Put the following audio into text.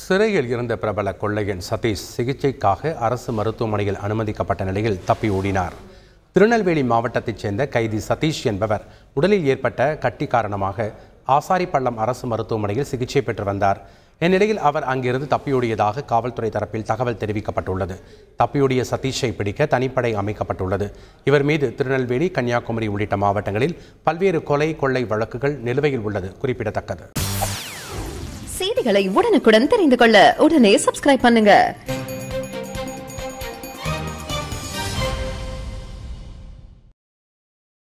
சிறையில் இருந்த பிரபல கொள்ளையன் சதீஷ் சிகிச்சைக்காக அரசு மருத்துவமனையில் அனுமதிக்கப்பட்ட நிலையில் தப்பி ஓடினார் திருநெல்வேலி மாவட்டத்தைச் சேர்ந்த கைதி சதீஷ் என்பவர் உடலில் ஏற்பட்ட கட்டி காரணமாக ஆசாரிப்பள்ளம் அரசு மருத்துவமனையில் சிகிச்சை பெற்று வந்தார் இந்நிலையில் அவர் அங்கிருந்து தப்பியோடியதாக காவல்துறை தரப்பில் தகவல் தெரிவிக்கப்பட்டுள்ளது தப்பியோடிய சதீஷை பிடிக்க தனிப்படை அமைக்கப்பட்டுள்ளது இவர் மீது திருநெல்வேலி கன்னியாகுமரி உள்ளிட்ட மாவட்டங்களில் பல்வேறு கொலை கொள்ளை வழக்குகள் நிலுவையில் உள்ளது குறிப்பிடத்தக்கது செய்திகளை உடனுக்குடன் தெரிந்து கொள்ள உடனே சப்ஸ்கிரைப் பண்ணுங்க